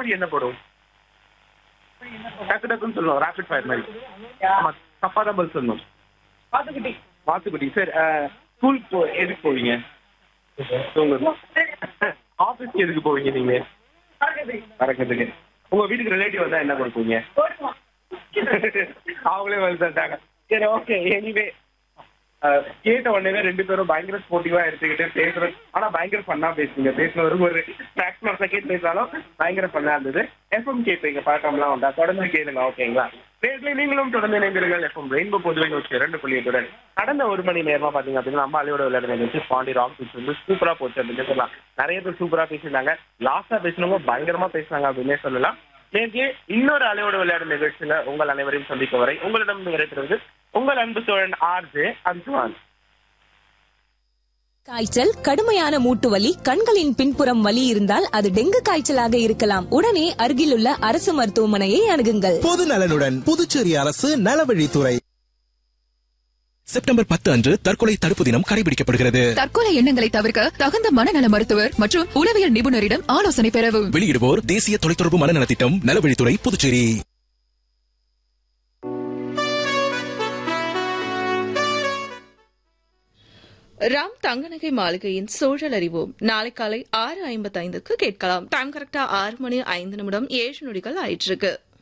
கோழி என்ன போடும் டக்கு டக்குன்னு சொல்லணும் ரேபிட் ஃபயர் மாதிரி ஆமா தப்பா தான் பதில் சொல்லணும் பாத்துக்கிட்டி வாத்துக்குட்டி சார் ஸ்கூல் போ எதுக்கு போவீங்க தூங்குறது ஆஃபீஸ்க்கு எதுக்கு போவீங்க நீங்க பறக்கிறதுக்கு உங்க வீட்டுக்கு ரிலேட்டிவ் வந்தா என்ன கொடுப்பீங்க அவங்களே வந்து தட்டாங்க சரி ஓகே எனிவே கேட்ட உடனே ரெண்டு பேரும் பயங்கர ஸ்போர்ட்டிவா எடுத்துக்கிட்டு பேசுறது ஆனா பயங்கர ஃபன்னா பேசுங்க பேசினவருக்கு ஒரு மேக்ஸிமம் செகண்ட் பேசினாலும் பயங்கர ஃபன்னா இருந்தது எஃப்எம் கேட்பீங்க பழக்கம்லாம் உண்டா தொடர்ந்து கேளுங்க ஓகேங்களா நேர்களை நீங்களும் தொடர்ந்து இணைந்திருங்கள் எஃப்எம் ரெயின்போ பொதுவை நூற்றி இரண்டு புள்ளி எட்டுடன் கடந்த ஒரு மணி நேரமா பாத்தீங்க அப்படின்னா நம்ம அலையோட விளையாட நிகழ்ச்சி பாண்டி ராக் பிச் வந்து சூப்பரா போச்சு அப்படின்னு சொல்லலாம் நிறைய பேர் சூப்பரா பேசியிருந்தாங்க லாஸ்டா பேசினவங்க பயங்கரமா பேசினாங்க அப்படின்னே சொல்லலாம் நேற்று இன்னொரு அலையோட விளையாடும் நிகழ்ச்சியில உங்கள் அனைவரையும் சந்திக்கும் வரை உங்களிடம் விரைத்திருந்து உங்கள் அன்பு சோழன் ஆர்ஜே அன்சுவான் காய்ச்சல் கடுமையான மூட்டு வலி கண்களின் பின்புறம் வலி இருந்தால் அது டெங்கு காய்ச்சலாக இருக்கலாம் உடனே அருகிலுள்ள அரசு மருத்துவமனையை அணுகுங்கள் பொது நலனுடன் புதுச்சேரி அரசு நலவழித்துறை செப்டம்பர் பத்து அன்று தற்கொலை தடுப்பு தினம் கடைபிடிக்கப்படுகிறது தற்கொலை எண்ணங்களை தவிர்க்க தகுந்த மனநல மருத்துவர் மற்றும் உளவியல் நிபுணரிடம் ஆலோசனை பெறவும் வெளியிடுவோர் தேசிய தொலைத்தொடர்பு மனநல திட்டம் நலவழித்துறை புதுச்சேரி ராம் தங்கநகை மாளிகையின் சூழல் அறிவோம் நாளை காலை ஆறு ஐம்பத்தைந்துக்கு கேட்கலாம் டைம் கரெக்டா ஆறு மணி ஐந்து நிமிடம் ஏழு நொடிகள் ஆயிட்டிருக்கு